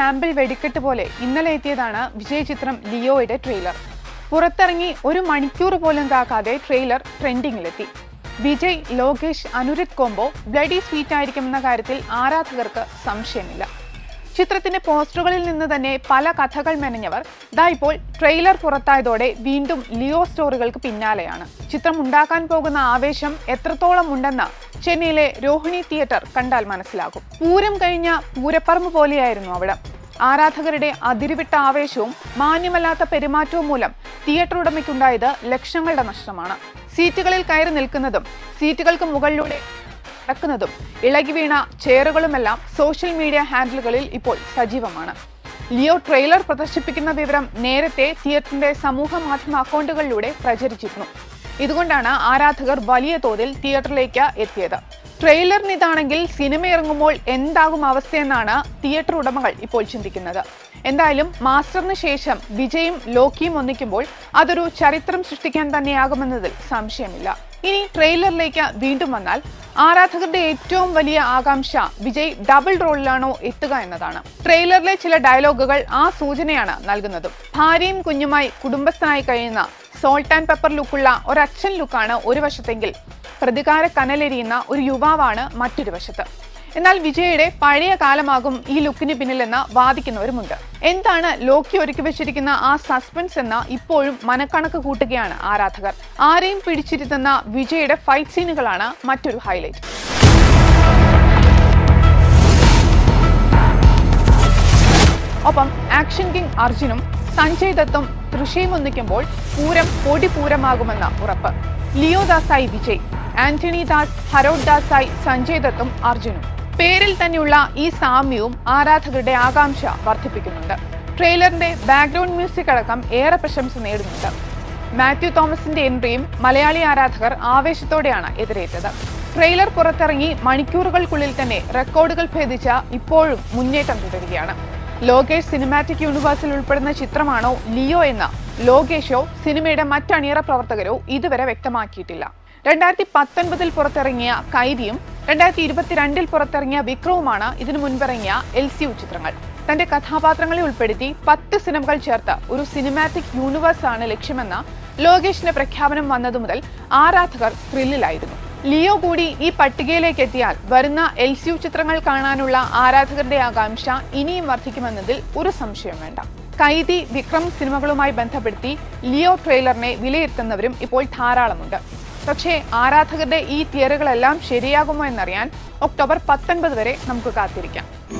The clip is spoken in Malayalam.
സാമ്പിൾ വെടിക്കെട്ട് പോലെ ഇന്നലെ എത്തിയതാണ് വിജയ് ചിത്രം ലിയോയുടെ ട്രെയിലർ പുറത്തിറങ്ങി ഒരു മണിക്കൂർ പോലും കാക്കാതെ ട്രെയിലർ ട്രെൻഡിങ്ങിലെത്തി Vijay Lokesh Anirudh combo bloody sweet ആയിരിക്കുമെന്ന കാര്യത്തിൽ ആരാധകർക്ക് സംശയമില്ല ചിത്രത്തിന്റെ പോസ്റ്ററുകളിൽ നിന്ന് തന്നെ പല കഥകൾ മെനഞ്ഞവർ ദാ ഇപ്പോൾ ട്രെയിലർ പുറത്തായതോടെ വീണ്ടും ലിയോ സ്റ്റോറികൾക്ക് പിന്നാലെയാണ് ചിത്രം ഉണ്ടാക്കാൻ പോകുന്ന ആവേശം എത്രത്തോളം ഉണ്ടെന്ന് ചെന്നൈയിലെ രോഹിണി തിയേറ്റർ കണ്ടാൽ മനസ്സിലാകും പൂരം കഴിഞ്ഞ പൂരപ്പറമ്പ് പോലെയായിരുന്നു അവിടെ ആരാധകരുടെ അതിരുവിട്ട ആവേശവും മാന്യമല്ലാത്ത പെരുമാറ്റവും മൂലം തിയേറ്റർ ഉടമയ്ക്കുണ്ടായത് ലക്ഷങ്ങളുടെ നഷ്ടമാണ് സീറ്റുകളിൽ കയറി നിൽക്കുന്നതും സീറ്റുകൾക്ക് മുകളിലൂടെ നടക്കുന്നതും ഇളകി വീണ ചെയറുകളുമെല്ലാം സോഷ്യൽ മീഡിയ ഹാൻഡിലുകളിൽ ഇപ്പോൾ സജീവമാണ് ലിയോ ട്രെയിലർ പ്രദർശിപ്പിക്കുന്ന വിവരം നേരത്തെ തിയേറ്ററിന്റെ സമൂഹ മാധ്യമ അക്കൗണ്ടുകളിലൂടെ പ്രചരിച്ചിരുന്നു ഇതുകൊണ്ടാണ് ആരാധകർ വലിയ തോതിൽ തിയേറ്ററിലേക്ക് എത്തിയത് ട്രെയിലറിന് ഇതാണെങ്കിൽ സിനിമ ഇറങ്ങുമ്പോൾ എന്താകും അവസ്ഥയെന്നാണ് തിയേറ്റർ ഉടമകൾ ഇപ്പോൾ ചിന്തിക്കുന്നത് എന്തായാലും മാസ്റ്ററിന് ശേഷം വിജയും ലോക്കിയും ഒന്നിക്കുമ്പോൾ അതൊരു ചരിത്രം സൃഷ്ടിക്കാൻ തന്നെയാകുമെന്നതിൽ സംശയമില്ല ഇനി ട്രെയിലറിലേക്ക് വീണ്ടും വന്നാൽ ആരാധകരുടെ ഏറ്റവും വലിയ ആകാംക്ഷ വിജയ് ഡബിൾ റോളിലാണോ എത്തുക എന്നതാണ് ട്രെയിലറിലെ ചില ഡയലോഗുകൾ ആ സൂചനയാണ് നൽകുന്നതും ഭാര്യയും കുഞ്ഞുമായി കുടുംബസ്ഥനായി കഴിയുന്ന സോൾട്ട് ആൻഡ് പെപ്പർ ലുക്കുള്ള ഒരച്ഛൻ ലുക്കാണ് ഒരു വശത്തെങ്കിൽ പ്രതികാര കനലെരിയുന്ന ഒരു യുവാവാണ് മറ്റൊരു വശത്ത് എന്നാൽ വിജയുടെ പഴയ കാലമാകും ഈ ലുക്കിന് പിന്നിലെന്ന് വാദിക്കുന്നവരുമുണ്ട് എന്താണ് ലോക്കി ഒരുക്കി വെച്ചിരിക്കുന്ന ആ സസ്പെൻസ് എന്ന ഇപ്പോഴും മനക്കണക്ക് കൂട്ടുകയാണ് ആരാധകർ ആരെയും പിടിച്ചിരുത്തുന്ന വിജയുടെ ഫൈറ്റ് സീനുകളാണ് മറ്റൊരു ഹൈലൈറ്റ് ഒപ്പം ആക്ഷൻ കിങ് അർജുനും സഞ്ജയ് ദത്തും തൃശയും ഒന്നിക്കുമ്പോൾ പൂരം പൊടി പൂരമാകുമെന്ന ഉറപ്പ് ലിയോ ദാസായി വിജയ് ആന്റണി ദാസ് ഹരോഡ് ദാസായി സഞ്ജയ് ദത്തും അർജുനും പേരിൽ തന്നെയുള്ള ഈ സാമ്യവും ആരാധകരുടെ ആകാംക്ഷ വർദ്ധിപ്പിക്കുന്നുണ്ട് ട്രെയിലറിന്റെ ബാക്ക്ഗ്രൗണ്ട് മ്യൂസിക് അടക്കം ഏറെ പ്രശംസ നേടുന്നുണ്ട് മാത്യു തോമസിന്റെ എൻട്രിയും മലയാളി ആരാധകർ ആവേശത്തോടെയാണ് എതിരേറ്റത് ട്രെയിലർ പുറത്തിറങ്ങി മണിക്കൂറുകൾക്കുള്ളിൽ തന്നെ റെക്കോർഡുകൾ ഭേദിച്ച ഇപ്പോഴും മുന്നേറ്റം തുടരുകയാണ് ലോകേഷ് സിനിമാറ്റിക് യൂണിവേഴ്സിൽ ഉൾപ്പെടുന്ന ചിത്രമാണോ ലിയോ എന്ന ലോകേഷോ സിനിമയുടെ മറ്റണിയറ പ്രവർത്തകരോ ഇതുവരെ വ്യക്തമാക്കിയിട്ടില്ല രണ്ടായിരത്തി പത്തൊൻപതിൽ പുറത്തിറങ്ങിയ കൈദിയും രണ്ടായിരത്തി ഇരുപത്തിരണ്ടിൽ പുറത്തിറങ്ങിയ വിക്രവുമാണ് ഇതിനു മുൻപിറങ്ങിയ എൽ സി യു ചിത്രങ്ങൾ തന്റെ കഥാപാത്രങ്ങളെ ഉൾപ്പെടുത്തി പത്ത് സിനിമകൾ ചേർത്ത് ഒരു സിനിമാറ്റിക് യൂണിവേഴ്സ് ആണ് ലക്ഷ്യമെന്ന ലോകേഷിന്റെ പ്രഖ്യാപനം വന്നതു മുതൽ ആരാധകർ ത്രില്ലിലായിരുന്നു ലിയോ കൂടി ഈ പട്ടികയിലേക്ക് എത്തിയാൽ വരുന്ന എൽ സി യു ചിത്രങ്ങൾ കാണാനുള്ള ആരാധകരുടെ ആകാംക്ഷ ഇനിയും വർദ്ധിക്കുമെന്നതിൽ ഒരു സംശയം വേണ്ട കൈദി വിക്രം സിനിമകളുമായി ബന്ധപ്പെടുത്തി ലിയോ ട്രെയിലറിനെ വിലയിരുത്തുന്നവരും ഇപ്പോൾ ധാരാളമുണ്ട് പക്ഷേ ആരാധകരുടെ ഈ തിയറികളെല്ലാം ശരിയാകുമോ എന്നറിയാൻ ഒക്ടോബർ പത്തൊൻപത് വരെ നമുക്ക് കാത്തിരിക്കാം